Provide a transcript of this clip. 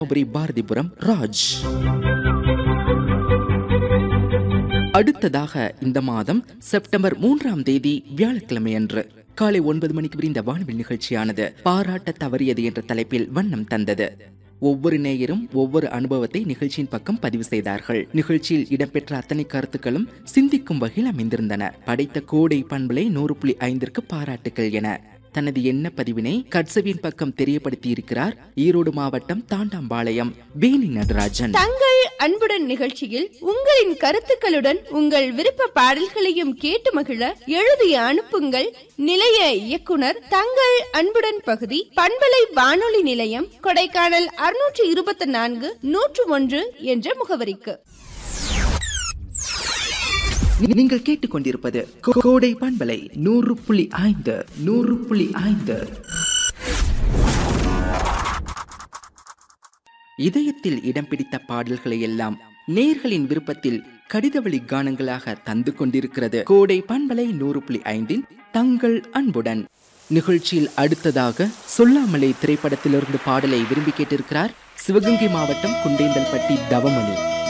தருமபுரி பாரதிபுரம் ராஜ் அடுத்ததாக இந்த மாதம் செப்டம்பர் மூன்றாம் தேதி வியாழக்கிழமை அன்று காலை ஒன்பது மணிக்கு விரிந்த வானவில் நிகழ்ச்சியானது பாராட்ட தவறியது என்ற தலைப்பில் வண்ணம் தந்தது ஒவ்வொரு நேயரும் ஒவ்வொரு அனுபவத்தை நிகழ்ச்சியின் பக்கம் பதிவு செய்தார்கள் நிகழ்ச்சியில் இடம்பெற்ற அத்தனை கருத்துக்களும் சிந்திக்கும் வகையில் அமைந்திருந்தன படைத்த கோடை பண்பலை நூறு புள்ளி ஐந்திற்கு பாராட்டுகள் என தனது எண்ண பதிவினை கட்சவியின் பக்கம் தெரியப்படுத்தி இருக்கிறார் ஈரோடு மாவட்டம் தாண்டாம்பாளையம் வேணி நடராஜன் தங்கள் அன்புடன் நிகழ்ச்சியில் உங்களின் கருத்துக்களுடன் உங்கள் விருப்ப பாடல்களையும் கேட்டு மகிழ எழுதி அனுப்புங்கள் நிலைய இயக்குனர் தங்கள் அன்புடன் பகுதி பண்பலை வானொலி நிலையம் கொடைக்கானல் அறுநூற்று இருபத்தி நான்கு நூற்று ஒன்று என்ற முகவரிக்கு நீங்கள் கேட்டுக்கொண்டிருப்பது கோ- கோடை பண்பலை நூறு புள்ளி ஐந்து நூறு புள்ளி ஐந்து இதயத்தில் இடம் பிடித்த பாடல்களை எல்லாம் நேர்களின் விருப்பத்தில் கடிதவழி கானங்களாக தந்து கொண்டிருக்கிறது கோடை பண்பலை நூறு புள்ளி ஐந்தின் தங்கள் அன்புடன் நிகழ்ச்சியில் அடுத்ததாக சொல்லாமலே திரைப்படத்திலிருந்து பாடலை விரும்பி கேட்டிருக்கிறார் சிவகங்கை மாவட்டம் குண்டேந்தல்பட்டி தவமணி